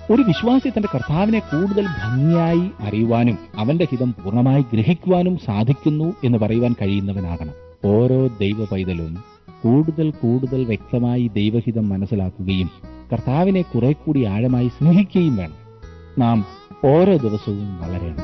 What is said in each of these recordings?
ഒരു വിശ്വാസി തന്റെ കർത്താവിനെ കൂടുതൽ ഭംഗിയായി അറിയുവാനും അവന്റെ ഹിതം പൂർണ്ണമായി ഗ്രഹിക്കുവാനും സാധിക്കുന്നു എന്ന് പറയുവാൻ കഴിയുന്നവനാകണം ഓരോ ദൈവ പൈതലും കൂടുതൽ കൂടുതൽ വ്യക്തമായി ദൈവഹിതം മനസ്സിലാക്കുകയും കർത്താവിനെ കുറെ കൂടി ആഴമായി സ്നേഹിക്കുകയും വേണം നാം ഓരോ ദിവസവും വളരണം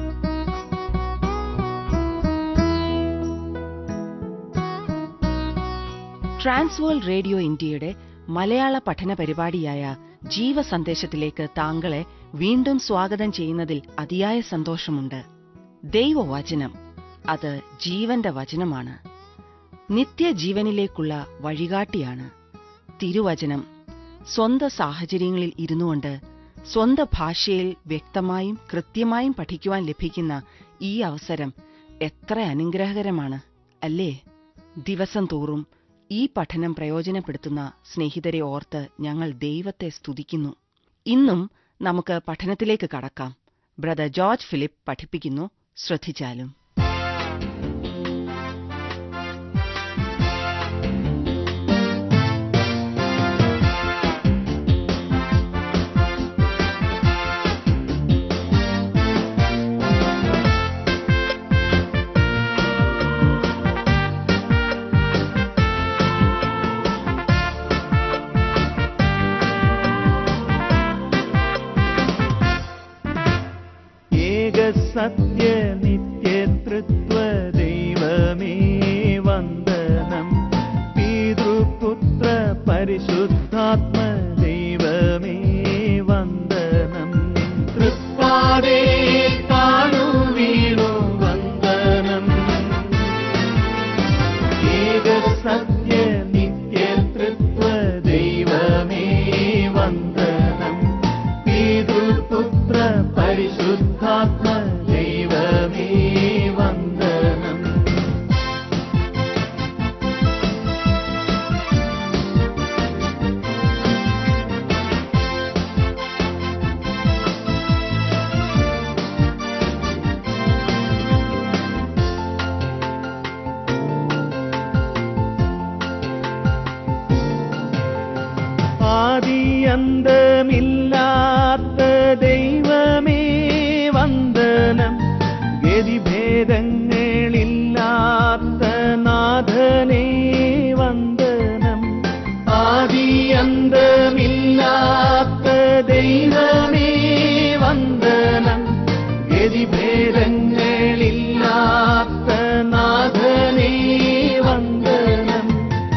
ട്രാൻസ്വേൾ റേഡിയോ ഇന്ത്യയുടെ മലയാള പഠന പരിപാടിയായ ജീവസന്ദേശത്തിലേക്ക് താങ്കളെ വീണ്ടും സ്വാഗതം ചെയ്യുന്നതിൽ അതിയായ സന്തോഷമുണ്ട് ദൈവവചനം അത് ജീവന്റെ വചനമാണ് നിത്യജീവനിലേക്കുള്ള വഴികാട്ടിയാണ് തിരുവചനം സ്വന്തം സാഹചര്യങ്ങളിൽ ഇരുന്നുകൊണ്ട് സ്വന്തം ഭാഷയിൽ വ്യക്തമായും കൃത്യമായും പഠിക്കുവാൻ ലഭിക്കുന്ന ഈ അവസരം എത്ര അനുഗ്രഹകരമാണ് അല്ലേ ദിവസം തോറും ഈ പഠനം പ്രയോജനപ്പെടുത്തുന്ന സ്നേഹിതരെ ഓർത്ത് ഞങ്ങൾ ദൈവത്തെ സ്തുതിക്കുന്നു ഇന്നും നമുക്ക് പഠനത്തിലേക്ക് കടക്കാം ബ്രദർ ജോർജ് ഫിലിപ്പ് പഠിപ്പിക്കുന്നു ശ്രദ്ധിച്ചാലും ഏക സത്യ നിത്യതൃത്വ ദൈവമേ വന്ദനം പിതൃപുത്ര പരിശുദ്ധാത്മ ദൈവമേ വന്ദനം തൃപ്പാതേ കാണു വീണു വന്ദനം ഏക സത്യ നിത്യതൃത്വ ദൈവമേ വന്ദനം പിതൃപുത്ര പരിശുദ്ധാത്മ ദൈവമേ വന്ദനം ആദിയന്തമില്ലാത്ത ദൈവമേ വന്ദനം ഗതിഭേദങ്ങളില്ലാത്ത നാഥനേ വന്ദനം ആദിയന്തമില്ലാത്ത ദൈവമേ വന്ദനം ഗതിഭേദങ്ങളില്ലാത്ത നാഥനേ വന്ദനം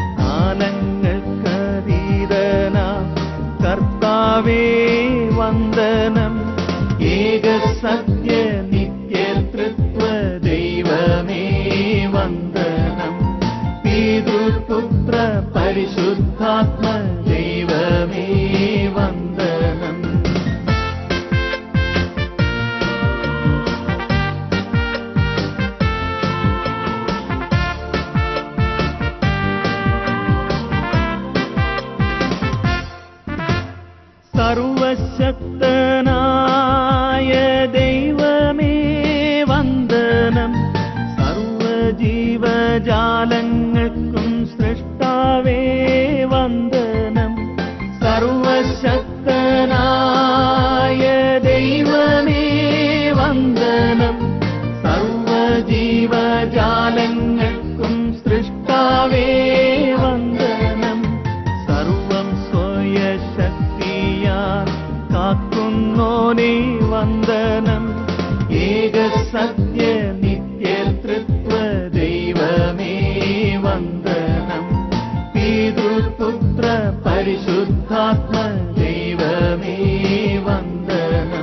ആനങ്ങൾക്കതീതന കർത്താവേ വന്ദനം ഏക സത്യ നിത്യതൃത്വ ദൈവമേ വന്ദനം പിതൃപുത്ര പരിശുദ്ധാത്മ ദൈവമേ വന്ദനം സർവശക്തനായ ദൈവമേ വന്ദനം സർവജീവജാലങ്ങൾക്കും സൃഷ്ടാവേ വന്ദനം സർവശക്തനായ ദൈവമേ വന്ദനം സർവജീവജാലങ്ങൾക്കും സൃഷ്ടാവേ വന്ദനം സർവം സ്വയശക്തിയാ കാക്കുന്നോനേ വന്ദനം ഏക സത്യ നിത്യതൃത്വ ദൈവമേ വന്ദനം പിതൃപുത്ര പരിശുദ്ധാത്മ ദൈവമേ വന്ദനം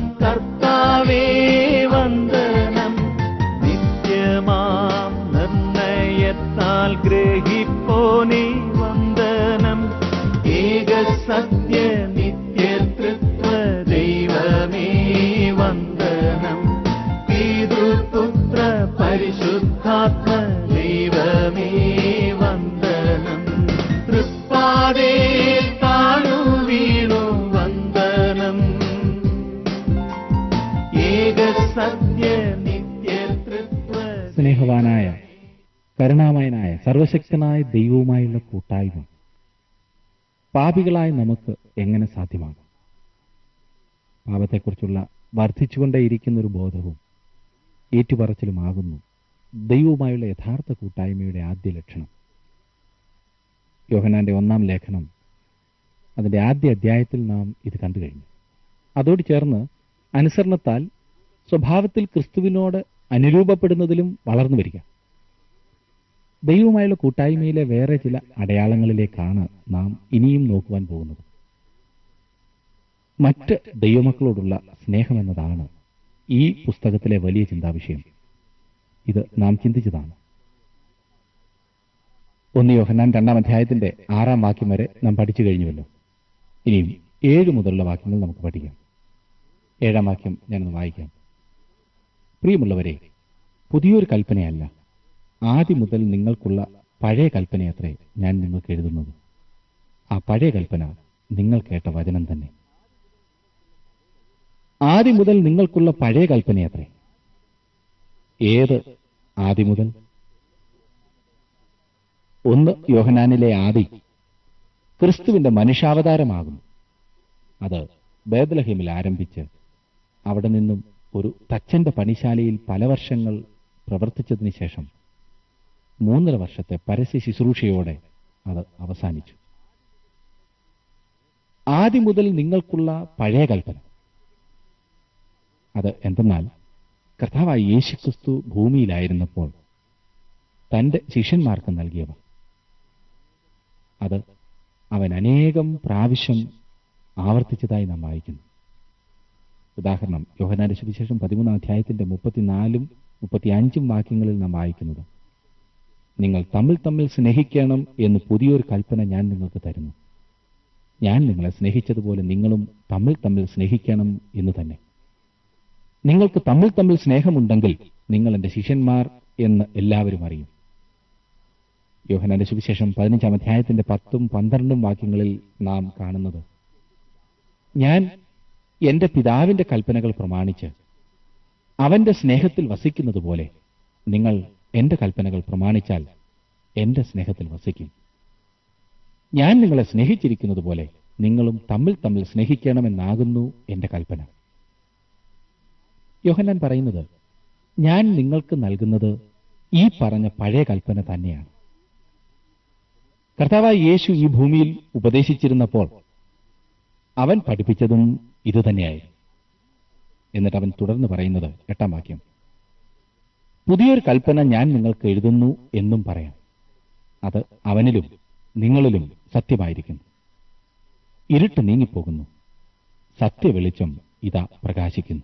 കർത്താവേ വന്ദനം നിത്യമാം നിർണയത്താൽ ഗ്രഹിപ്പോനേ വന്ദനം ഏക സത്യ നിത്യതൃത്വ ദൈവമേ വന്ദനം പിതൃപുത്ര പരിശുദ്ധാത്മ ദൈവമേ വന്ദനം തൃപ്പാതേ താണു വീണു വന്ദനം ഏക സത്യ നിത്യതൃത്വ സ്നേഹവാനായ കരുണാമയനായ സർവശക്തനായ ദൈവവുമായുള്ള കൂട്ടായ്മ പാപികളായ നമുക്ക് എങ്ങനെ സാധ്യമാകും പാപത്തെക്കുറിച്ചുള്ള വർദ്ധിച്ചുകൊണ്ടേയിരിക്കുന്ന ഒരു ബോധവും ഏറ്റുപറച്ചിലുമാകുന്നു ദൈവവുമായുള്ള യഥാർത്ഥ കൂട്ടായ്മയുടെ ആദ്യ ലക്ഷണം യോഹനാന്റെ ഒന്നാം ലേഖനം അതിന്റെ ആദ്യ അധ്യായത്തിൽ നാം ഇത് കണ്ടു കഴിഞ്ഞു അതോട് ചേർന്ന് അനുസരണത്താൽ സ്വഭാവത്തിൽ ക്രിസ്തുവിനോട് അനുരൂപപ്പെടുന്നതിലും വളർന്നു വരിക ദൈവവുമായുള്ള കൂട്ടായ്മയിലെ വേറെ ചില അടയാളങ്ങളിലേക്കാണ് നാം ഇനിയും നോക്കുവാൻ പോകുന്നത് മറ്റ് ദൈവമക്കളോടുള്ള സ്നേഹമെന്നതാണ് ഈ പുസ്തകത്തിലെ വലിയ ചിന്താവിഷയം ഇത് നാം ചിന്തിച്ചതാണ് ഒന്ന് യോഹന്നാൻ രണ്ടാം അധ്യായത്തിന്റെ ആറാം വാക്യം വരെ നാം പഠിച്ചു കഴിഞ്ഞുവല്ലോ ഇനിയും ഏഴ് മുതലുള്ള വാക്യങ്ങൾ നമുക്ക് പഠിക്കാം ഏഴാം വാക്യം ഞാനൊന്ന് വായിക്കാം പ്രിയമുള്ളവരെ പുതിയൊരു കൽപ്പനയല്ല ആദ്യം മുതൽ നിങ്ങൾക്കുള്ള പഴയ കൽപ്പനയത്രേ ഞാൻ നിങ്ങൾക്ക് എഴുതുന്നത് ആ പഴയ കൽപ്പന നിങ്ങൾ കേട്ട വചനം തന്നെ ആദ്യം മുതൽ നിങ്ങൾക്കുള്ള പഴയ കൽപ്പനയത്രേ ഏത് ആദ്യം മുതൽ ഒന്ന് യോഹനാനിലെ ആദി ക്രിസ്തുവിന്റെ മനുഷ്യാവതാരമാകുന്നു അത് ബേദലഹീമിൽ ആരംഭിച്ച് അവിടെ നിന്നും ഒരു തച്ചന്റെ പണിശാലയിൽ പല വർഷങ്ങൾ പ്രവർത്തിച്ചതിന് ശേഷം മൂന്നര വർഷത്തെ പരസ്യ ശുശ്രൂഷയോടെ അത് അവസാനിച്ചു ആദ്യം മുതൽ നിങ്ങൾക്കുള്ള പഴയ കൽപ്പന അത് എന്തെന്നാൽ കർത്താവായ യേശുക്രിസ്തു ഭൂമിയിലായിരുന്നപ്പോൾ തന്റെ ശിഷ്യന്മാർക്ക് നൽകിയവ അത് അവൻ അനേകം പ്രാവശ്യം ആവർത്തിച്ചതായി നാം വായിക്കുന്നു ഉദാഹരണം യോഹനാന്റെ സുവിശേഷം പതിമൂന്നാം അധ്യായത്തിന്റെ മുപ്പത്തിനാലും മുപ്പത്തിയഞ്ചും വാക്യങ്ങളിൽ നാം വായിക്കുന്നത് നിങ്ങൾ തമ്മിൽ തമ്മിൽ സ്നേഹിക്കണം എന്ന് പുതിയൊരു കൽപ്പന ഞാൻ നിങ്ങൾക്ക് തരുന്നു ഞാൻ നിങ്ങളെ സ്നേഹിച്ചതുപോലെ നിങ്ങളും തമ്മിൽ തമ്മിൽ സ്നേഹിക്കണം എന്ന് തന്നെ നിങ്ങൾക്ക് തമ്മിൽ തമ്മിൽ സ്നേഹമുണ്ടെങ്കിൽ നിങ്ങൾ എന്റെ ശിഷ്യന്മാർ എന്ന് എല്ലാവരും അറിയും യോഹനാന്റെ സുവിശേഷം പതിനഞ്ചാം അധ്യായത്തിന്റെ പത്തും പന്ത്രണ്ടും വാക്യങ്ങളിൽ നാം കാണുന്നത് ഞാൻ എന്റെ പിതാവിന്റെ കൽപ്പനകൾ പ്രമാണിച്ച് അവന്റെ സ്നേഹത്തിൽ വസിക്കുന്നത് പോലെ നിങ്ങൾ എന്റെ കൽപ്പനകൾ പ്രമാണിച്ചാൽ എന്റെ സ്നേഹത്തിൽ വസിക്കും ഞാൻ നിങ്ങളെ സ്നേഹിച്ചിരിക്കുന്നത് പോലെ നിങ്ങളും തമ്മിൽ തമ്മിൽ സ്നേഹിക്കണമെന്നാകുന്നു എന്റെ കൽപ്പന യോഹന്നാൻ പറയുന്നത് ഞാൻ നിങ്ങൾക്ക് നൽകുന്നത് ഈ പറഞ്ഞ പഴയ കൽപ്പന തന്നെയാണ് കർത്താവായ യേശു ഈ ഭൂമിയിൽ ഉപദേശിച്ചിരുന്നപ്പോൾ അവൻ പഠിപ്പിച്ചതും ഇതുതന്നെയായിരുന്നു എന്നിട്ട് അവൻ തുടർന്ന് പറയുന്നത് എട്ടാം വാക്യം പുതിയൊരു കൽപ്പന ഞാൻ നിങ്ങൾക്ക് എഴുതുന്നു എന്നും പറയാം അത് അവനിലും നിങ്ങളിലും സത്യമായിരിക്കുന്നു ഇരുട്ട് നീങ്ങിപ്പോകുന്നു സത്യവെളിച്ചം ഇതാ പ്രകാശിക്കുന്നു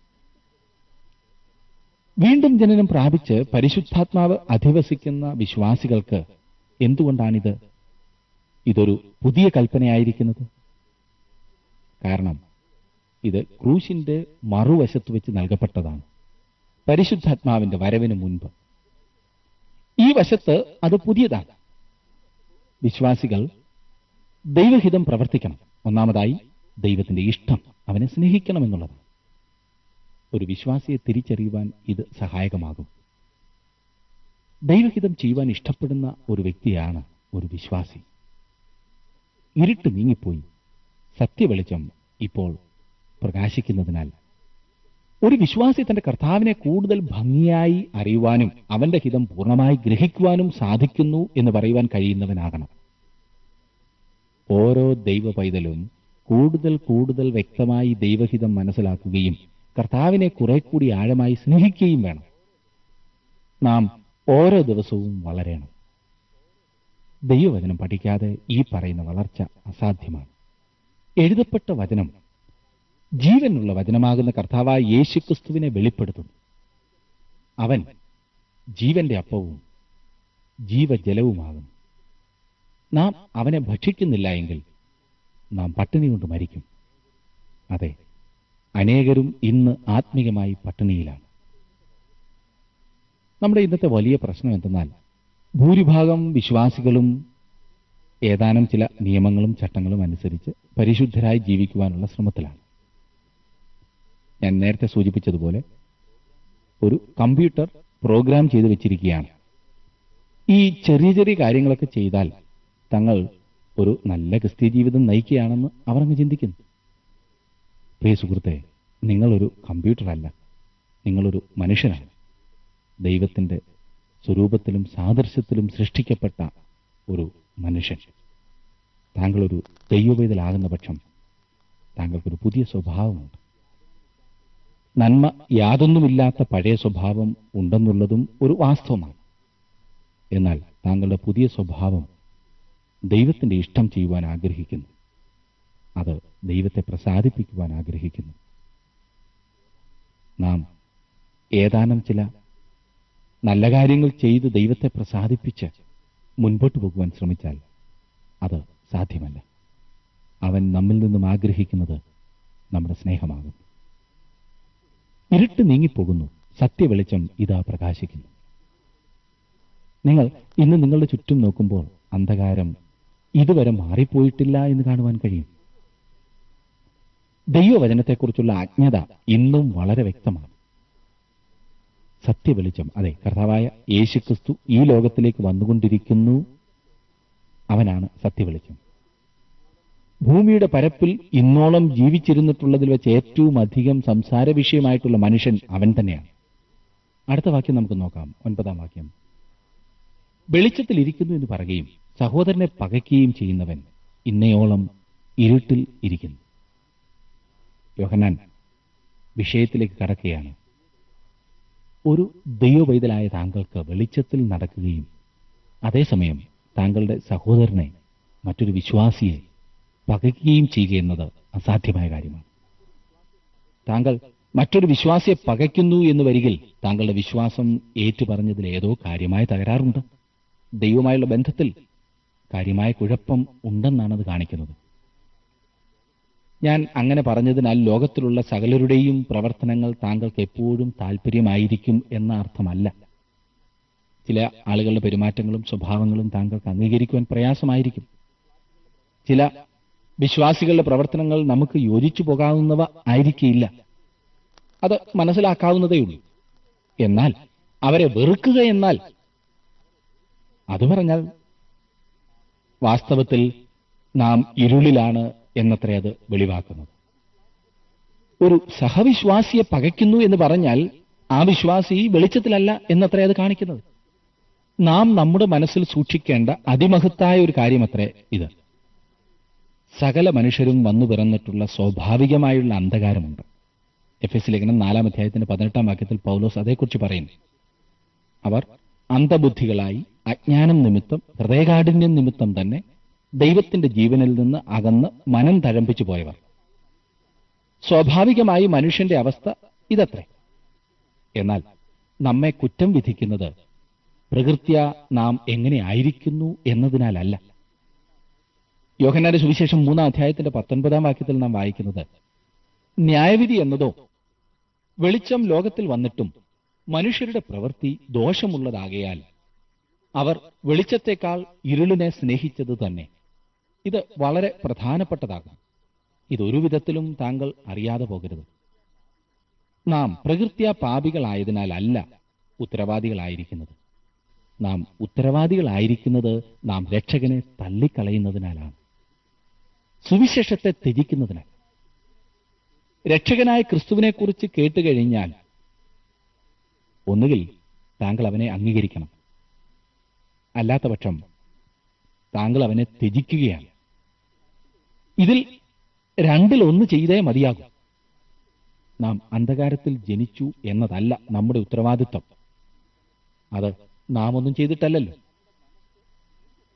വീണ്ടും ജനനം പ്രാപിച്ച് പരിശുദ്ധാത്മാവ് അധിവസിക്കുന്ന വിശ്വാസികൾക്ക് എന്തുകൊണ്ടാണിത് ഇതൊരു പുതിയ കൽപ്പനയായിരിക്കുന്നത് കാരണം ഇത് ക്രൂശിന്റെ മറുവശത്ത് വെച്ച് നൽകപ്പെട്ടതാണ് പരിശുദ്ധാത്മാവിന്റെ വരവിന് മുൻപ് ഈ വശത്ത് അത് പുതിയതാണ് വിശ്വാസികൾ ദൈവഹിതം പ്രവർത്തിക്കണം ഒന്നാമതായി ദൈവത്തിന്റെ ഇഷ്ടം അവനെ സ്നേഹിക്കണമെന്നുള്ളതാണ് ഒരു വിശ്വാസിയെ തിരിച്ചറിയുവാൻ ഇത് സഹായകമാകും ദൈവഹിതം ചെയ്യുവാൻ ഇഷ്ടപ്പെടുന്ന ഒരു വ്യക്തിയാണ് ഒരു വിശ്വാസി ഇരുട്ട് നീങ്ങിപ്പോയി സത്യവെളിച്ചം ഇപ്പോൾ പ്രകാശിക്കുന്നതിനാൽ ഒരു വിശ്വാസി തന്റെ കർത്താവിനെ കൂടുതൽ ഭംഗിയായി അറിയുവാനും അവന്റെ ഹിതം പൂർണ്ണമായി ഗ്രഹിക്കുവാനും സാധിക്കുന്നു എന്ന് പറയുവാൻ കഴിയുന്നവനാകണം ഓരോ ദൈവ പൈതലും കൂടുതൽ കൂടുതൽ വ്യക്തമായി ദൈവഹിതം മനസ്സിലാക്കുകയും കർത്താവിനെ കുറെ കൂടി ആഴമായി സ്നേഹിക്കുകയും വേണം നാം ഓരോ ദിവസവും വളരണം ദൈവവചനം പഠിക്കാതെ ഈ പറയുന്ന വളർച്ച അസാധ്യമാണ് എഴുതപ്പെട്ട വചനം ജീവനുള്ള വചനമാകുന്ന കർത്താവായ യേശുക്രിസ്തുവിനെ വെളിപ്പെടുത്തുന്നു അവൻ ജീവന്റെ അപ്പവും ജീവജലവുമാകും നാം അവനെ ഭക്ഷിക്കുന്നില്ല എങ്കിൽ നാം പട്ടിണി കൊണ്ട് മരിക്കും അതെ അനേകരും ഇന്ന് ആത്മീകമായി പട്ടിണിയിലാണ് നമ്മുടെ ഇന്നത്തെ വലിയ പ്രശ്നം എന്തെന്നാൽ ഭൂരിഭാഗം വിശ്വാസികളും ഏതാനും ചില നിയമങ്ങളും ചട്ടങ്ങളും അനുസരിച്ച് പരിശുദ്ധരായി ജീവിക്കുവാനുള്ള ശ്രമത്തിലാണ് ഞാൻ നേരത്തെ സൂചിപ്പിച്ചതുപോലെ ഒരു കമ്പ്യൂട്ടർ പ്രോഗ്രാം ചെയ്തു വെച്ചിരിക്കുകയാണ് ഈ ചെറിയ ചെറിയ കാര്യങ്ങളൊക്കെ ചെയ്താൽ തങ്ങൾ ഒരു നല്ല ക്രിസ്ത്യ ജീവിതം നയിക്കുകയാണെന്ന് അവർ അങ്ങ് ചിന്തിക്കുന്നു പ്രിയ സുഹൃത്തെ നിങ്ങളൊരു കമ്പ്യൂട്ടറല്ല നിങ്ങളൊരു മനുഷ്യനാണ് ദൈവത്തിന്റെ സ്വരൂപത്തിലും സാദൃശ്യത്തിലും സൃഷ്ടിക്കപ്പെട്ട ഒരു മനുഷ്യൻ താങ്കളൊരു ദൈവവേദലാകുന്ന പക്ഷം താങ്കൾക്കൊരു പുതിയ സ്വഭാവമുണ്ട് നന്മ യാതൊന്നുമില്ലാത്ത പഴയ സ്വഭാവം ഉണ്ടെന്നുള്ളതും ഒരു വാസ്തവമാണ് എന്നാൽ താങ്കളുടെ പുതിയ സ്വഭാവം ദൈവത്തിന്റെ ഇഷ്ടം ചെയ്യുവാൻ ആഗ്രഹിക്കുന്നു അത് ദൈവത്തെ പ്രസാദിപ്പിക്കുവാൻ ആഗ്രഹിക്കുന്നു നാം ഏതാനും ചില നല്ല കാര്യങ്ങൾ ചെയ്ത് ദൈവത്തെ പ്രസാദിപ്പിച്ച് മുൻപോട്ട് പോകുവാൻ ശ്രമിച്ചാൽ അത് സാധ്യമല്ല അവൻ നമ്മിൽ നിന്നും ആഗ്രഹിക്കുന്നത് നമ്മുടെ സ്നേഹമാകും ഇരുട്ട് നീങ്ങിപ്പോകുന്നു സത്യവെളിച്ചം ഇതാ പ്രകാശിക്കുന്നു നിങ്ങൾ ഇന്ന് നിങ്ങളുടെ ചുറ്റും നോക്കുമ്പോൾ അന്ധകാരം ഇതുവരെ മാറിപ്പോയിട്ടില്ല എന്ന് കാണുവാൻ കഴിയും ദൈവവചനത്തെക്കുറിച്ചുള്ള അജ്ഞത ഇന്നും വളരെ വ്യക്തമാണ് സത്യവെളിച്ചം അതെ കർത്താവായ യേശുക്രിസ്തു ഈ ലോകത്തിലേക്ക് വന്നുകൊണ്ടിരിക്കുന്നു അവനാണ് സത്യവെളിച്ചം ഭൂമിയുടെ പരപ്പിൽ ഇന്നോളം ജീവിച്ചിരുന്നിട്ടുള്ളതിൽ വെച്ച് ഏറ്റവും അധികം സംസാര വിഷയമായിട്ടുള്ള മനുഷ്യൻ അവൻ തന്നെയാണ് അടുത്ത വാക്യം നമുക്ക് നോക്കാം ഒൻപതാം വാക്യം വെളിച്ചത്തിൽ ഇരിക്കുന്നു എന്ന് പറയുകയും സഹോദരനെ പകയ്ക്കുകയും ചെയ്യുന്നവൻ ഇന്നയോളം ഇരുട്ടിൽ ഇരിക്കുന്നു യോഹന്നാൻ വിഷയത്തിലേക്ക് കടക്കുകയാണ് ഒരു ദൈവവൈതലായ താങ്കൾക്ക് വെളിച്ചത്തിൽ നടക്കുകയും അതേസമയം താങ്കളുടെ സഹോദരനെ മറ്റൊരു വിശ്വാസിയെ പകയ്ക്കുകയും ചെയ്യുക എന്നത് അസാധ്യമായ കാര്യമാണ് താങ്കൾ മറ്റൊരു വിശ്വാസിയെ പകയ്ക്കുന്നു എന്ന് വരികിൽ താങ്കളുടെ വിശ്വാസം ഏറ്റുപറഞ്ഞതിൽ ഏതോ കാര്യമായ തകരാറുണ്ട് ദൈവമായുള്ള ബന്ധത്തിൽ കാര്യമായ കുഴപ്പം ഉണ്ടെന്നാണത് കാണിക്കുന്നത് ഞാൻ അങ്ങനെ പറഞ്ഞതിനാൽ ലോകത്തിലുള്ള സകലരുടെയും പ്രവർത്തനങ്ങൾ താങ്കൾക്ക് എപ്പോഴും താല്പര്യമായിരിക്കും എന്ന അർത്ഥമല്ല ചില ആളുകളുടെ പെരുമാറ്റങ്ങളും സ്വഭാവങ്ങളും താങ്കൾക്ക് അംഗീകരിക്കുവാൻ പ്രയാസമായിരിക്കും ചില വിശ്വാസികളുടെ പ്രവർത്തനങ്ങൾ നമുക്ക് യോജിച്ചു പോകാവുന്നവ ആയിരിക്കില്ല അത് മനസ്സിലാക്കാവുന്നതേയുള്ളൂ എന്നാൽ അവരെ വെറുക്കുക എന്നാൽ അത് പറഞ്ഞാൽ വാസ്തവത്തിൽ നാം ഇരുളിലാണ് എന്നത്രേ അത് വെളിവാക്കുന്നത് ഒരു സഹവിശ്വാസിയെ പകയ്ക്കുന്നു എന്ന് പറഞ്ഞാൽ ആ വിശ്വാസി വെളിച്ചത്തിലല്ല എന്നത്രേ അത് കാണിക്കുന്നത് നാം നമ്മുടെ മനസ്സിൽ സൂക്ഷിക്കേണ്ട അതിമഹത്തായ ഒരു കാര്യമത്രേ ഇത് സകല മനുഷ്യരും വന്നു പിറന്നിട്ടുള്ള സ്വാഭാവികമായുള്ള അന്ധകാരമുണ്ട് എഫ് എസ് ലേഖനം നാലാം അധ്യായത്തിന്റെ പതിനെട്ടാം വാക്യത്തിൽ പൗലോസ് അതേക്കുറിച്ച് പറയുന്നു അവർ അന്ധബുദ്ധികളായി അജ്ഞാനം നിമിത്തം ഹൃദയകാഠിന്യം നിമിത്തം തന്നെ ദൈവത്തിന്റെ ജീവനിൽ നിന്ന് അകന്ന് മനം തഴമ്പിച്ചു പോയവർ സ്വാഭാവികമായി മനുഷ്യന്റെ അവസ്ഥ ഇതത്രേ എന്നാൽ നമ്മെ കുറ്റം വിധിക്കുന്നത് പ്രകൃത്യ നാം എങ്ങനെ ആയിരിക്കുന്നു എന്നതിനാലല്ല യോഹന്നാന്റെ സുവിശേഷം മൂന്നാം അധ്യായത്തിന്റെ പത്തൊൻപതാം വാക്യത്തിൽ നാം വായിക്കുന്നത് ന്യായവിധി എന്നതോ വെളിച്ചം ലോകത്തിൽ വന്നിട്ടും മനുഷ്യരുടെ പ്രവൃത്തി ദോഷമുള്ളതാകയാൽ അവർ വെളിച്ചത്തെക്കാൾ ഇരുളിനെ സ്നേഹിച്ചത് തന്നെ ഇത് വളരെ പ്രധാനപ്പെട്ടതാകും ഇതൊരു വിധത്തിലും താങ്കൾ അറിയാതെ പോകരുത് നാം പ്രകൃത്യ പാപികളായതിനാലല്ല ഉത്തരവാദികളായിരിക്കുന്നത് നാം ഉത്തരവാദികളായിരിക്കുന്നത് നാം രക്ഷകനെ തള്ളിക്കളയുന്നതിനാലാണ് സുവിശേഷത്തെ ത്യജിക്കുന്നതിനാൽ രക്ഷകനായ ക്രിസ്തുവിനെക്കുറിച്ച് കേട്ടുകഴിഞ്ഞാൽ ഒന്നുകിൽ താങ്കൾ അവനെ അംഗീകരിക്കണം അല്ലാത്തപക്ഷം താങ്കൾ അവനെ ത്യജിക്കുകയാണ് ഇതിൽ രണ്ടിൽ ഒന്ന് ചെയ്തേ മതിയാകും നാം അന്ധകാരത്തിൽ ജനിച്ചു എന്നതല്ല നമ്മുടെ ഉത്തരവാദിത്വം അത് നാം ഒന്നും ചെയ്തിട്ടല്ലല്ലോ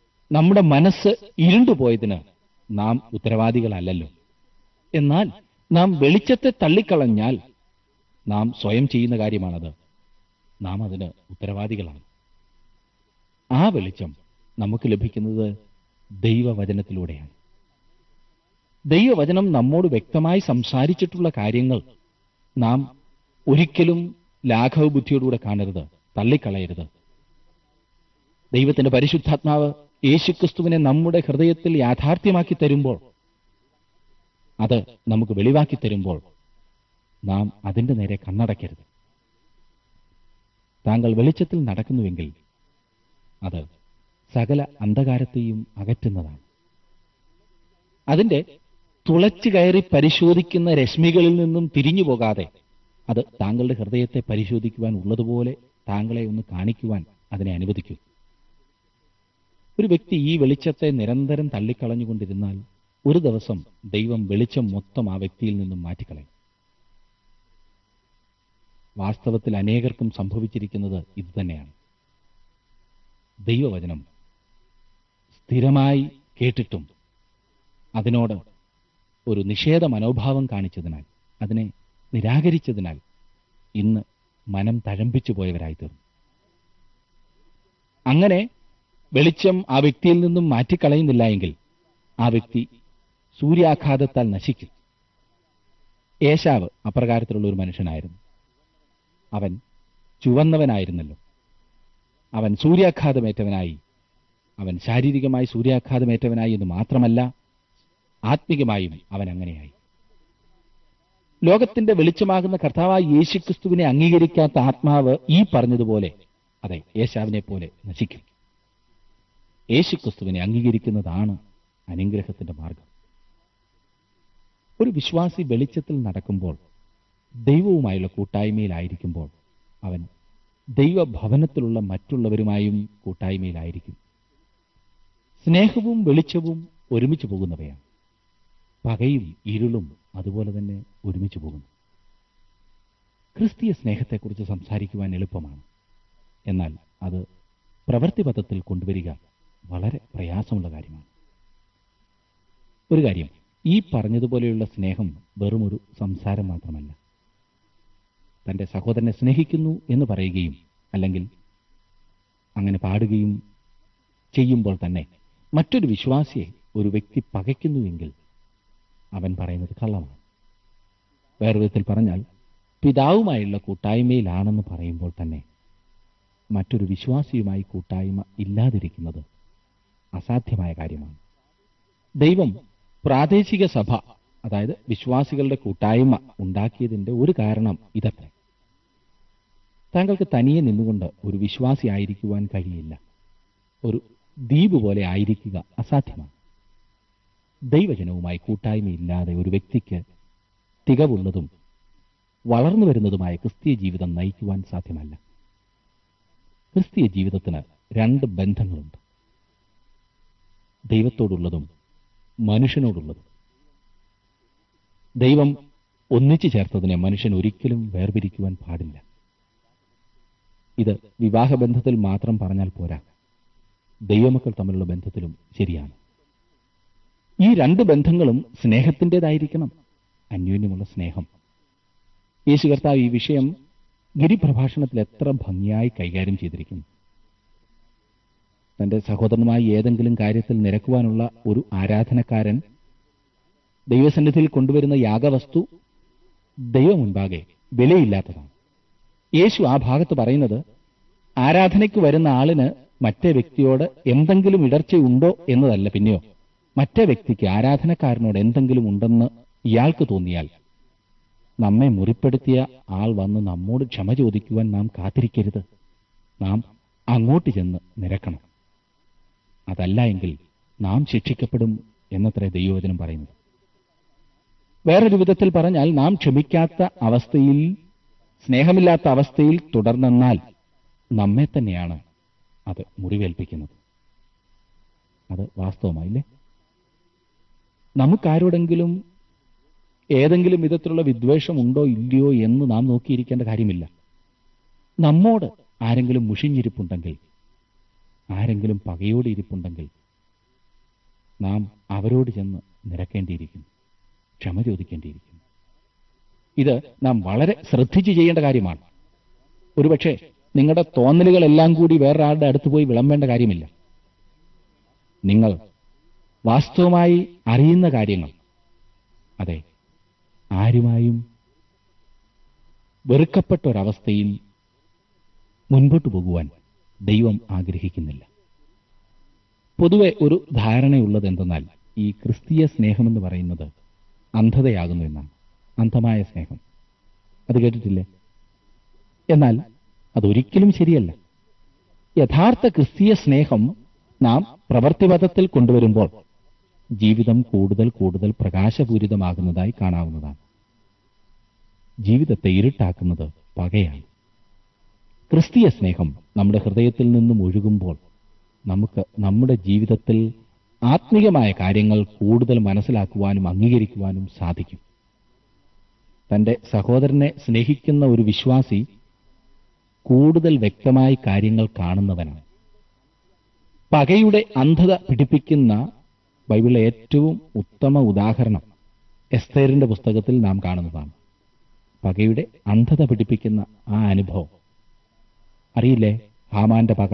നമ്മുടെ മനസ്സ് ഇരുണ്ടുപോയതിന് നാം ഉത്തരവാദികളല്ലല്ലോ എന്നാൽ നാം വെളിച്ചത്തെ തള്ളിക്കളഞ്ഞാൽ നാം സ്വയം ചെയ്യുന്ന കാര്യമാണത് നാം അതിന് ഉത്തരവാദികളാണ് ആ വെളിച്ചം നമുക്ക് ലഭിക്കുന്നത് ദൈവവചനത്തിലൂടെയാണ് ദൈവവചനം നമ്മോട് വ്യക്തമായി സംസാരിച്ചിട്ടുള്ള കാര്യങ്ങൾ നാം ഒരിക്കലും ലാഘവ ബുദ്ധിയോടുകൂടെ കാണരുത് തള്ളിക്കളയരുത് ദൈവത്തിന്റെ പരിശുദ്ധാത്മാവ് യേശുക്രിസ്തുവിനെ നമ്മുടെ ഹൃദയത്തിൽ യാഥാർത്ഥ്യമാക്കി തരുമ്പോൾ അത് നമുക്ക് വെളിവാക്കി തരുമ്പോൾ നാം അതിന്റെ നേരെ കണ്ണടയ്ക്കരുത് താങ്കൾ വെളിച്ചത്തിൽ നടക്കുന്നുവെങ്കിൽ അത് സകല അന്ധകാരത്തെയും അകറ്റുന്നതാണ് അതിന്റെ തുളച്ചു കയറി പരിശോധിക്കുന്ന രശ്മികളിൽ നിന്നും തിരിഞ്ഞു പോകാതെ അത് താങ്കളുടെ ഹൃദയത്തെ പരിശോധിക്കുവാൻ ഉള്ളതുപോലെ താങ്കളെ ഒന്ന് കാണിക്കുവാൻ അതിനെ അനുവദിക്കൂ ഒരു വ്യക്തി ഈ വെളിച്ചത്തെ നിരന്തരം തള്ളിക്കളഞ്ഞുകൊണ്ടിരുന്നാൽ ഒരു ദിവസം ദൈവം വെളിച്ചം മൊത്തം ആ വ്യക്തിയിൽ നിന്നും മാറ്റിക്കളയും വാസ്തവത്തിൽ അനേകർക്കും സംഭവിച്ചിരിക്കുന്നത് ഇതുതന്നെയാണ് ദൈവവചനം സ്ഥിരമായി കേട്ടിട്ടും അതിനോട് ഒരു നിഷേധ മനോഭാവം കാണിച്ചതിനാൽ അതിനെ നിരാകരിച്ചതിനാൽ ഇന്ന് മനം തഴമ്പിച്ചു പോയവരായി തീർന്നു അങ്ങനെ വെളിച്ചം ആ വ്യക്തിയിൽ നിന്നും മാറ്റിക്കളയുന്നില്ല എങ്കിൽ ആ വ്യക്തി സൂര്യാഘാതത്താൽ നശിക്കും ഏശാവ് അപ്രകാരത്തിലുള്ള ഒരു മനുഷ്യനായിരുന്നു അവൻ ചുവന്നവനായിരുന്നല്ലോ അവൻ സൂര്യാഘാതമേറ്റവനായി അവൻ ശാരീരികമായി സൂര്യാഘാതമേറ്റവനായി എന്ന് മാത്രമല്ല ആത്മികമായും അവൻ അങ്ങനെയായി ലോകത്തിന്റെ വെളിച്ചമാകുന്ന കർത്താവായ യേശുക്രിസ്തുവിനെ അംഗീകരിക്കാത്ത ആത്മാവ് ഈ പറഞ്ഞതുപോലെ അതെ യേശാവിനെ പോലെ നശിക്കും യേശുക്രിസ്തുവിനെ അംഗീകരിക്കുന്നതാണ് അനുഗ്രഹത്തിന്റെ മാർഗം ഒരു വിശ്വാസി വെളിച്ചത്തിൽ നടക്കുമ്പോൾ ദൈവവുമായുള്ള കൂട്ടായ്മയിലായിരിക്കുമ്പോൾ അവൻ ദൈവഭവനത്തിലുള്ള മറ്റുള്ളവരുമായും കൂട്ടായ്മയിലായിരിക്കും സ്നേഹവും വെളിച്ചവും ഒരുമിച്ച് പോകുന്നവയാണ് പകയും ഇരുളും അതുപോലെ തന്നെ ഒരുമിച്ച് പോകുന്നു ക്രിസ്തീയ സ്നേഹത്തെക്കുറിച്ച് സംസാരിക്കുവാൻ എളുപ്പമാണ് എന്നാൽ അത് പ്രവൃത്തിപഥത്തിൽ കൊണ്ടുവരിക വളരെ പ്രയാസമുള്ള കാര്യമാണ് ഒരു കാര്യം ഈ പറഞ്ഞതുപോലെയുള്ള സ്നേഹം വെറുമൊരു സംസാരം മാത്രമല്ല തന്റെ സഹോദരനെ സ്നേഹിക്കുന്നു എന്ന് പറയുകയും അല്ലെങ്കിൽ അങ്ങനെ പാടുകയും ചെയ്യുമ്പോൾ തന്നെ മറ്റൊരു വിശ്വാസിയെ ഒരു വ്യക്തി പകയ്ക്കുന്നുവെങ്കിൽ അവൻ പറയുന്നത് കള്ളമാണ് വേറെ വിധത്തിൽ പറഞ്ഞാൽ പിതാവുമായുള്ള കൂട്ടായ്മയിലാണെന്ന് പറയുമ്പോൾ തന്നെ മറ്റൊരു വിശ്വാസിയുമായി കൂട്ടായ്മ ഇല്ലാതിരിക്കുന്നത് അസാധ്യമായ കാര്യമാണ് ദൈവം പ്രാദേശിക സഭ അതായത് വിശ്വാസികളുടെ കൂട്ടായ്മ ഉണ്ടാക്കിയതിന്റെ ഒരു കാരണം ഇതത്രേ താങ്കൾക്ക് തനിയെ നിന്നുകൊണ്ട് ഒരു വിശ്വാസി ആയിരിക്കുവാൻ കഴിയില്ല ഒരു ദ്വീപ് പോലെ ആയിരിക്കുക അസാധ്യമാണ് ദൈവജനവുമായി കൂട്ടായ്മയില്ലാതെ ഒരു വ്യക്തിക്ക് തികവുള്ളതും വളർന്നു വരുന്നതുമായ ക്രിസ്തീയ ജീവിതം നയിക്കുവാൻ സാധ്യമല്ല ക്രിസ്തീയ ജീവിതത്തിന് രണ്ട് ബന്ധങ്ങളുണ്ട് ദൈവത്തോടുള്ളതും മനുഷ്യനോടുള്ളതും ദൈവം ഒന്നിച്ചു ചേർത്തതിനെ മനുഷ്യൻ ഒരിക്കലും വേർപിരിക്കുവാൻ പാടില്ല ഇത് വിവാഹബന്ധത്തിൽ മാത്രം പറഞ്ഞാൽ പോരാ ദൈവമക്കൾ തമ്മിലുള്ള ബന്ധത്തിലും ശരിയാണ് ഈ രണ്ട് ബന്ധങ്ങളും സ്നേഹത്തിൻ്റെതായിരിക്കണം അന്യോന്യമുള്ള സ്നേഹം യേശു കർത്താവ് ഈ വിഷയം ഗിരിപ്രഭാഷണത്തിൽ എത്ര ഭംഗിയായി കൈകാര്യം ചെയ്തിരിക്കുന്നു തന്റെ സഹോദരനുമായി ഏതെങ്കിലും കാര്യത്തിൽ നിരക്കുവാനുള്ള ഒരു ആരാധനക്കാരൻ ദൈവസന്നിധിയിൽ കൊണ്ടുവരുന്ന യാഗവസ്തു ദൈവമുൻപാകെ വിലയില്ലാത്തതാണ് യേശു ആ ഭാഗത്ത് പറയുന്നത് ആരാധനയ്ക്ക് വരുന്ന ആളിന് മറ്റേ വ്യക്തിയോട് എന്തെങ്കിലും ഇടർച്ചയുണ്ടോ എന്നതല്ല പിന്നെയോ മറ്റേ വ്യക്തിക്ക് ആരാധനക്കാരനോട് എന്തെങ്കിലും ഉണ്ടെന്ന് ഇയാൾക്ക് തോന്നിയാൽ നമ്മെ മുറിപ്പെടുത്തിയ ആൾ വന്ന് നമ്മോട് ക്ഷമ ചോദിക്കുവാൻ നാം കാത്തിരിക്കരുത് നാം അങ്ങോട്ട് ചെന്ന് നിരക്കണം അതല്ല എങ്കിൽ നാം ശിക്ഷിക്കപ്പെടും എന്നത്രേ ദൈവവചനം പറയുന്നത് വേറൊരു വിധത്തിൽ പറഞ്ഞാൽ നാം ക്ഷമിക്കാത്ത അവസ്ഥയിൽ സ്നേഹമില്ലാത്ത അവസ്ഥയിൽ തുടർന്നെന്നാൽ നമ്മെ തന്നെയാണ് അത് മുറിവേൽപ്പിക്കുന്നത് അത് വാസ്തവമായില്ലേ നമുക്കാരോടെങ്കിലും ഏതെങ്കിലും വിധത്തിലുള്ള വിദ്വേഷം ഉണ്ടോ ഇല്ലയോ എന്ന് നാം നോക്കിയിരിക്കേണ്ട കാര്യമില്ല നമ്മോട് ആരെങ്കിലും മുഷിഞ്ഞിരിപ്പുണ്ടെങ്കിൽ ആരെങ്കിലും പകയോടെ ഇരിപ്പുണ്ടെങ്കിൽ നാം അവരോട് ചെന്ന് നിരക്കേണ്ടിയിരിക്കുന്നു ക്ഷമ ചോദിക്കേണ്ടിയിരിക്കുന്നു ഇത് നാം വളരെ ശ്രദ്ധിച്ചു ചെയ്യേണ്ട കാര്യമാണ് ഒരുപക്ഷെ നിങ്ങളുടെ തോന്നലുകളെല്ലാം കൂടി വേറൊരാളുടെ അടുത്ത് പോയി വിളമ്പേണ്ട കാര്യമില്ല നിങ്ങൾ വാസ്തവമായി അറിയുന്ന കാര്യങ്ങൾ അതെ ആരുമായും വെറുക്കപ്പെട്ട ഒരവസ്ഥയിൽ മുൻപോട്ട് പോകുവാൻ ദൈവം ആഗ്രഹിക്കുന്നില്ല പൊതുവെ ഒരു ധാരണയുള്ളത് എന്തെന്നാൽ ഈ ക്രിസ്തീയ സ്നേഹമെന്ന് പറയുന്നത് അന്ധതയാകുന്നു എന്നാണ് അന്ധമായ സ്നേഹം അത് കേട്ടിട്ടില്ലേ എന്നാൽ അതൊരിക്കലും ശരിയല്ല യഥാർത്ഥ ക്രിസ്തീയ സ്നേഹം നാം പ്രവൃത്തിപഥത്തിൽ കൊണ്ടുവരുമ്പോൾ ജീവിതം കൂടുതൽ കൂടുതൽ പ്രകാശപൂരിതമാകുന്നതായി കാണാവുന്നതാണ് ജീവിതത്തെ ഇരുട്ടാക്കുന്നത് പകയാണ് ക്രിസ്തീയ സ്നേഹം നമ്മുടെ ഹൃദയത്തിൽ നിന്നും ഒഴുകുമ്പോൾ നമുക്ക് നമ്മുടെ ജീവിതത്തിൽ ആത്മീയമായ കാര്യങ്ങൾ കൂടുതൽ മനസ്സിലാക്കുവാനും അംഗീകരിക്കുവാനും സാധിക്കും തന്റെ സഹോദരനെ സ്നേഹിക്കുന്ന ഒരു വിശ്വാസി കൂടുതൽ വ്യക്തമായി കാര്യങ്ങൾ കാണുന്നവനാണ് പകയുടെ അന്ധത പിടിപ്പിക്കുന്ന ബൈബിളിലെ ഏറ്റവും ഉത്തമ ഉദാഹരണം എസ്തേറിന്റെ പുസ്തകത്തിൽ നാം കാണുന്നതാണ് പകയുടെ അന്ധത പിടിപ്പിക്കുന്ന ആ അനുഭവം അറിയില്ലേ ഹാമാന്റെ പക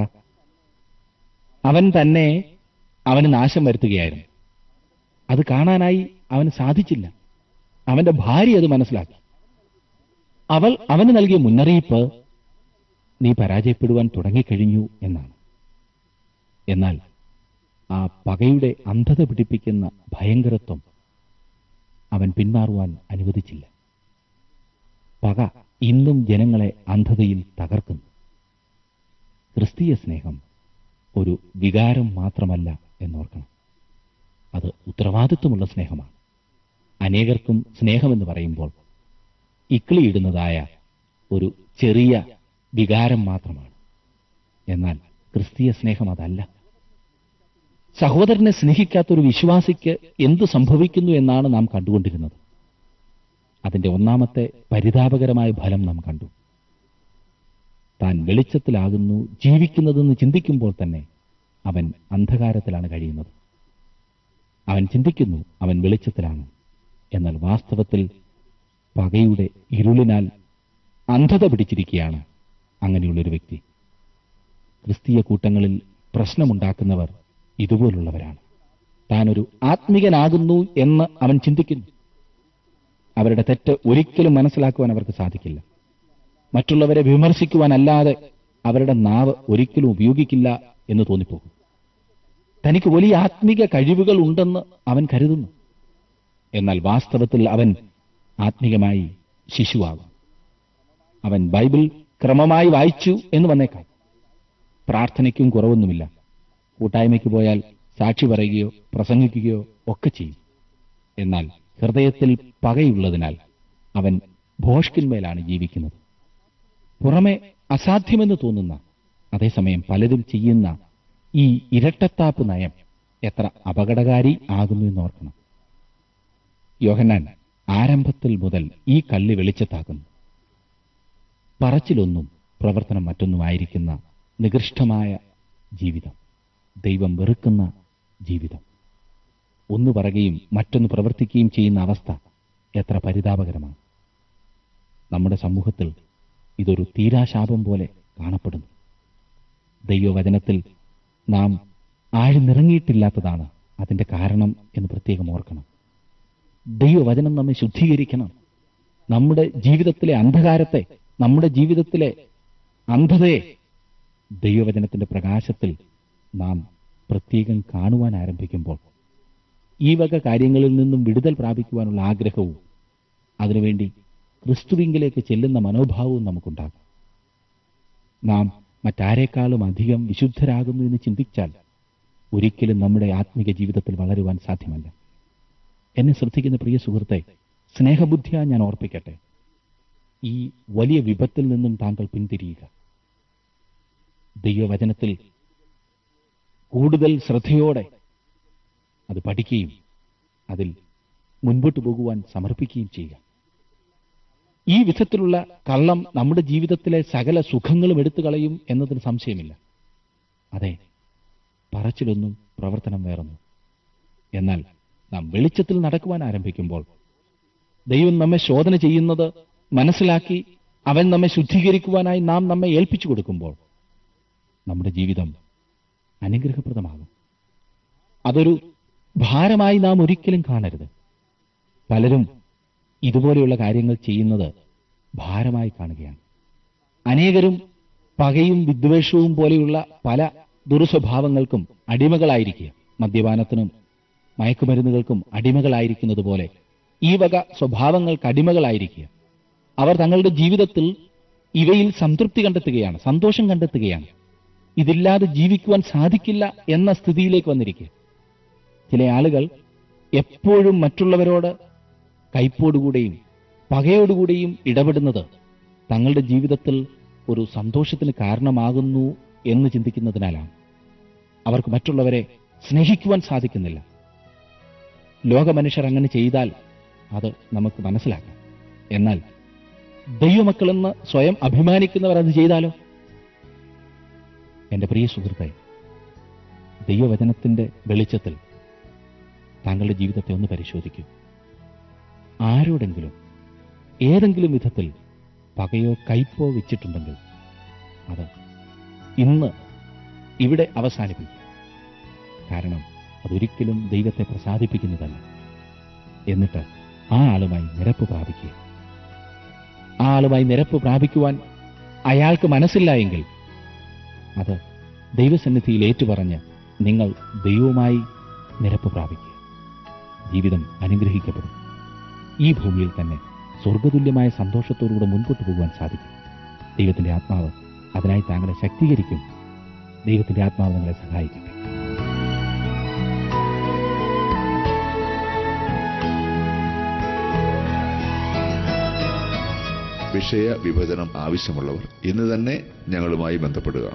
അവൻ തന്നെ അവന് നാശം വരുത്തുകയായിരുന്നു അത് കാണാനായി അവന് സാധിച്ചില്ല അവന്റെ ഭാര്യ അത് മനസ്സിലാക്കി അവൾ അവന് നൽകിയ മുന്നറിയിപ്പ് നീ പരാജയപ്പെടുവാൻ തുടങ്ങിക്കഴിഞ്ഞു എന്നാണ് എന്നാൽ ആ പകയുടെ അന്ധത പിടിപ്പിക്കുന്ന ഭയങ്കരത്വം അവൻ പിന്മാറുവാൻ അനുവദിച്ചില്ല പക ഇന്നും ജനങ്ങളെ അന്ധതയിൽ തകർക്കുന്നു ക്രിസ്തീയ സ്നേഹം ഒരു വികാരം മാത്രമല്ല എന്നോർക്കണം അത് ഉത്തരവാദിത്വമുള്ള സ്നേഹമാണ് അനേകർക്കും സ്നേഹമെന്ന് പറയുമ്പോൾ ഇക്കിളിയിടുന്നതായ ഒരു ചെറിയ വികാരം മാത്രമാണ് എന്നാൽ ക്രിസ്തീയ സ്നേഹം അതല്ല സഹോദരനെ സ്നേഹിക്കാത്ത ഒരു വിശ്വാസിക്ക് എന്തു സംഭവിക്കുന്നു എന്നാണ് നാം കണ്ടുകൊണ്ടിരുന്നത് അതിന്റെ ഒന്നാമത്തെ പരിതാപകരമായ ഫലം നാം കണ്ടു താൻ വെളിച്ചത്തിലാകുന്നു ജീവിക്കുന്നതെന്ന് ചിന്തിക്കുമ്പോൾ തന്നെ അവൻ അന്ധകാരത്തിലാണ് കഴിയുന്നത് അവൻ ചിന്തിക്കുന്നു അവൻ വെളിച്ചത്തിലാണ് എന്നാൽ വാസ്തവത്തിൽ പകയുടെ ഇരുളിനാൽ അന്ധത പിടിച്ചിരിക്കുകയാണ് അങ്ങനെയുള്ളൊരു വ്യക്തി ക്രിസ്തീയ കൂട്ടങ്ങളിൽ പ്രശ്നമുണ്ടാക്കുന്നവർ ഇതുപോലുള്ളവരാണ് താനൊരു ആത്മികനാകുന്നു എന്ന് അവൻ ചിന്തിക്കുന്നു അവരുടെ തെറ്റ് ഒരിക്കലും മനസ്സിലാക്കുവാൻ അവർക്ക് സാധിക്കില്ല മറ്റുള്ളവരെ വിമർശിക്കുവാനല്ലാതെ അവരുടെ നാവ് ഒരിക്കലും ഉപയോഗിക്കില്ല എന്ന് തോന്നിപ്പോകും തനിക്ക് വലിയ ആത്മീക കഴിവുകൾ ഉണ്ടെന്ന് അവൻ കരുതുന്നു എന്നാൽ വാസ്തവത്തിൽ അവൻ ആത്മീകമായി ശിശുവാകും അവൻ ബൈബിൾ ക്രമമായി വായിച്ചു എന്ന് വന്നേക്കാം പ്രാർത്ഥനയ്ക്കും കുറവൊന്നുമില്ല കൂട്ടായ്മയ്ക്ക് പോയാൽ സാക്ഷി പറയുകയോ പ്രസംഗിക്കുകയോ ഒക്കെ ചെയ്യും എന്നാൽ ഹൃദയത്തിൽ പകയുള്ളതിനാൽ അവൻ ഭോഷ്കിന്മേലാണ് ജീവിക്കുന്നത് പുറമെ അസാധ്യമെന്ന് തോന്നുന്ന അതേസമയം പലരും ചെയ്യുന്ന ഈ ഇരട്ടത്താപ്പ് നയം എത്ര അപകടകാരി ആകുന്നു എന്നോർക്കണം യോഹന്നാൻ ആരംഭത്തിൽ മുതൽ ഈ കല്ല് വെളിച്ചത്താക്കുന്നു പറച്ചിലൊന്നും പ്രവർത്തനം മറ്റൊന്നുമായിരിക്കുന്ന നികൃഷ്ടമായ ജീവിതം ദൈവം വെറുക്കുന്ന ജീവിതം ഒന്ന് പറയുകയും മറ്റൊന്ന് പ്രവർത്തിക്കുകയും ചെയ്യുന്ന അവസ്ഥ എത്ര പരിതാപകരമാണ് നമ്മുടെ സമൂഹത്തിൽ ഇതൊരു തീരാശാപം പോലെ കാണപ്പെടുന്നു ദൈവവചനത്തിൽ നാം ആഴ്ന്നിറങ്ങിയിട്ടില്ലാത്തതാണ് അതിന്റെ കാരണം എന്ന് പ്രത്യേകം ഓർക്കണം ദൈവവചനം നമ്മെ ശുദ്ധീകരിക്കണം നമ്മുടെ ജീവിതത്തിലെ അന്ധകാരത്തെ നമ്മുടെ ജീവിതത്തിലെ അന്ധതയെ ദൈവവചനത്തിന്റെ പ്രകാശത്തിൽ നാം പ്രത്യേകം കാണുവാൻ ആരംഭിക്കുമ്പോൾ ഈ വക കാര്യങ്ങളിൽ നിന്നും വിടുതൽ പ്രാപിക്കുവാനുള്ള ആഗ്രഹവും അതിനുവേണ്ടി ക്രിസ്തുവിങ്കിലേക്ക് ചെല്ലുന്ന മനോഭാവവും നമുക്കുണ്ടാകും നാം മറ്റാരേക്കാളും അധികം വിശുദ്ധരാകുന്നു എന്ന് ചിന്തിച്ചാൽ ഒരിക്കലും നമ്മുടെ ആത്മീക ജീവിതത്തിൽ വളരുവാൻ സാധ്യമല്ല എന്നെ ശ്രദ്ധിക്കുന്ന പ്രിയ സുഹൃത്തെ സ്നേഹബുദ്ധിയാ ഞാൻ ഓർപ്പിക്കട്ടെ ഈ വലിയ വിപത്തിൽ നിന്നും താങ്കൾ പിന്തിരിയുക ദൈവവചനത്തിൽ കൂടുതൽ ശ്രദ്ധയോടെ അത് പഠിക്കുകയും അതിൽ മുൻപോട്ട് പോകുവാൻ സമർപ്പിക്കുകയും ചെയ്യുക ഈ വിധത്തിലുള്ള കള്ളം നമ്മുടെ ജീവിതത്തിലെ സകല സുഖങ്ങളും എടുത്തു കളയും എന്നതിന് സംശയമില്ല അതെ പറച്ചിലൊന്നും പ്രവർത്തനം വേറൊന്നും എന്നാൽ നാം വെളിച്ചത്തിൽ നടക്കുവാൻ ആരംഭിക്കുമ്പോൾ ദൈവം നമ്മെ ശോധന ചെയ്യുന്നത് മനസ്സിലാക്കി അവൻ നമ്മെ ശുദ്ധീകരിക്കുവാനായി നാം നമ്മെ ഏൽപ്പിച്ചു കൊടുക്കുമ്പോൾ നമ്മുടെ ജീവിതം അനുഗ്രഹപ്രദമാകും അതൊരു ഭാരമായി നാം ഒരിക്കലും കാണരുത് പലരും ഇതുപോലെയുള്ള കാര്യങ്ങൾ ചെയ്യുന്നത് ഭാരമായി കാണുകയാണ് അനേകരും പകയും വിദ്വേഷവും പോലെയുള്ള പല ദുർസ്വഭാവങ്ങൾക്കും അടിമകളായിരിക്കുക മദ്യപാനത്തിനും മയക്കുമരുന്നുകൾക്കും അടിമകളായിരിക്കുന്നത് പോലെ ഈ വക സ്വഭാവങ്ങൾക്ക് അടിമകളായിരിക്കുക അവർ തങ്ങളുടെ ജീവിതത്തിൽ ഇവയിൽ സംതൃപ്തി കണ്ടെത്തുകയാണ് സന്തോഷം കണ്ടെത്തുകയാണ് ഇതില്ലാതെ ജീവിക്കുവാൻ സാധിക്കില്ല എന്ന സ്ഥിതിയിലേക്ക് വന്നിരിക്കുക ചില ആളുകൾ എപ്പോഴും മറ്റുള്ളവരോട് കയ്പോടുകൂടെയും പകയോടുകൂടെയും ഇടപെടുന്നത് തങ്ങളുടെ ജീവിതത്തിൽ ഒരു സന്തോഷത്തിന് കാരണമാകുന്നു എന്ന് ചിന്തിക്കുന്നതിനാലാണ് അവർക്ക് മറ്റുള്ളവരെ സ്നേഹിക്കുവാൻ സാധിക്കുന്നില്ല ലോകമനുഷ്യർ അങ്ങനെ ചെയ്താൽ അത് നമുക്ക് മനസ്സിലാക്കാം എന്നാൽ ദൈവമക്കളെന്ന് സ്വയം അഭിമാനിക്കുന്നവർ അത് ചെയ്താലോ എന്റെ പ്രിയ സുഹൃത്തെ ദൈവവചനത്തിന്റെ വെളിച്ചത്തിൽ താങ്കളുടെ ജീവിതത്തെ ഒന്ന് പരിശോധിക്കൂ ആരോടെങ്കിലും ഏതെങ്കിലും വിധത്തിൽ പകയോ കയ്പോ വെച്ചിട്ടുണ്ടെങ്കിൽ അത് ഇന്ന് ഇവിടെ അവസാനിപ്പിക്കും കാരണം അതൊരിക്കലും ദൈവത്തെ പ്രസാദിപ്പിക്കുന്നതല്ല എന്നിട്ട് ആ ആളുമായി നിരപ്പ് പ്രാപിക്കുക ആ ആളുമായി നിരപ്പ് പ്രാപിക്കുവാൻ അയാൾക്ക് മനസ്സില്ല എങ്കിൽ അത് ദൈവസന്നിധിയിൽ ഏറ്റുപറഞ്ഞ് നിങ്ങൾ ദൈവവുമായി നിരപ്പ് പ്രാപിക്കുക ജീവിതം അനുഗ്രഹിക്കപ്പെടും ഈ ഭൂമിയിൽ തന്നെ സ്വർഗതുല്യമായ സന്തോഷത്തോടുകൂടെ മുൻപോട്ട് പോകുവാൻ സാധിക്കും ദൈവത്തിന്റെ ആത്മാവ് അതിനായി താങ്കളെ ശക്തീകരിക്കും ദൈവത്തിന്റെ ആത്മാവ് നിങ്ങളെ സഹായിക്കട്ടെ വിഷയ വിഭജനം ആവശ്യമുള്ളവർ ഇന്ന് തന്നെ ഞങ്ങളുമായി ബന്ധപ്പെടുക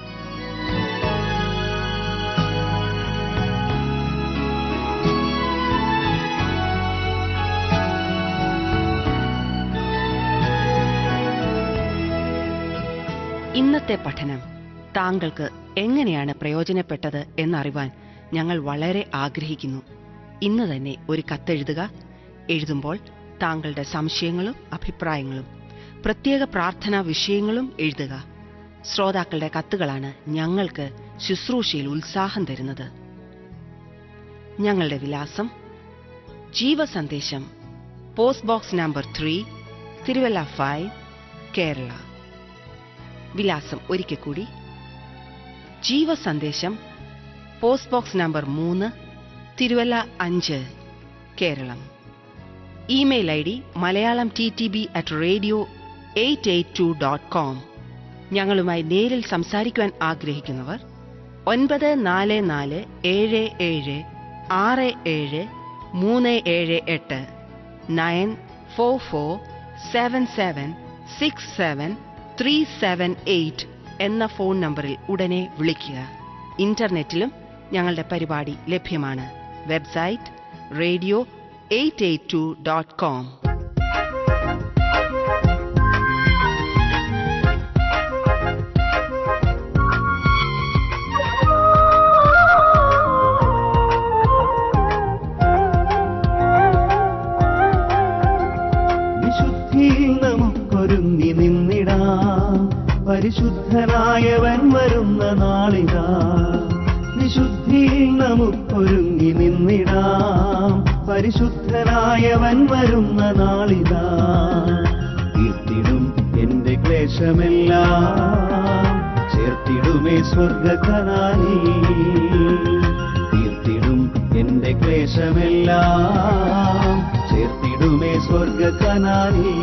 ഇന്നത്തെ പഠനം താങ്കൾക്ക് എങ്ങനെയാണ് പ്രയോജനപ്പെട്ടത് എന്നറിവാൻ ഞങ്ങൾ വളരെ ആഗ്രഹിക്കുന്നു ഇന്ന് തന്നെ ഒരു കത്തെഴുതുക എഴുതുമ്പോൾ താങ്കളുടെ സംശയങ്ങളും അഭിപ്രായങ്ങളും പ്രത്യേക പ്രാർത്ഥനാ വിഷയങ്ങളും എഴുതുക ശ്രോതാക്കളുടെ കത്തുകളാണ് ഞങ്ങൾക്ക് ശുശ്രൂഷയിൽ ഉത്സാഹം തരുന്നത് ഞങ്ങളുടെ വിലാസം ജീവസന്ദേശം post box number three Thiruvalla five Kerala വിലാസം ഒരിക്കൽ കൂടി ജീവസന്ദേശം പോസ്റ്റ് ബോക്സ് നമ്പർ മൂന്ന് തിരുവല്ല അഞ്ച് Keralam email I D Malayalam T T B at radio eight eight two dot com ഞങ്ങളുമായി നേരിൽ സംസാരിക്കുവാൻ ആഗ്രഹിക്കുന്നവർ ഒൻപത് നാല് നാല് ഏഴ് ഏഴ് ആറ് ഏഴ് മൂന്ന് ഏഴ് എട്ട് nine four four seven seven six seven three seven eight എന്ന ഫോൺ നമ്പറിൽ ഉടനെ വിളിക്കുക ഇന്റർനെറ്റിലും ഞങ്ങളുടെ പരിപാടി ലഭ്യമാണ് website radio eight eight two dot com വിശുദ്ധിയിൽ നമുക്കൊരുങ്ങി നിന്നിടാം പരിശുദ്ധനായവൻ വരുന്ന നാളിതാ വിശുദ്ധിയിൽ നമുക്കൊരുങ്ങി നിന്നിടാം പരിശുദ്ധനായവൻ വരുന്ന നാളിതാ തീർത്തിടും എന്റെ ക്ലേശമെല്ലാം ചേർത്തിടുമേ സ്വർഗകനാലി തീർത്തിടും എന്റെ ക്ലേശമെല്ലാം ചേർത്തിടുമേ സ്വർഗകനാലി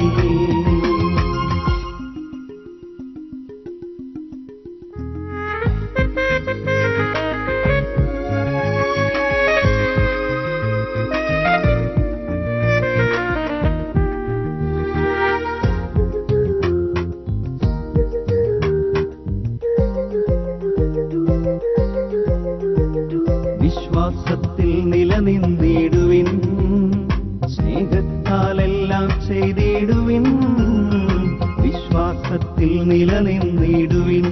വിശ്വാസത്തിൽ നിലനിന്നിടുവിൻ സ്നേഹത്താലെല്ലാം ചെയ്തിടുവിൻ വിശ്വാസത്തിൽ നിലനിന്നിടുവിൻ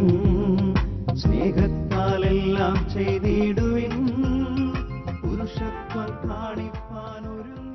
സ്നേഹത്താലെല്ലാം ചെയ്തിടുവിൻ പുരുഷത്വം കാണിപ്പാൻ ഒരു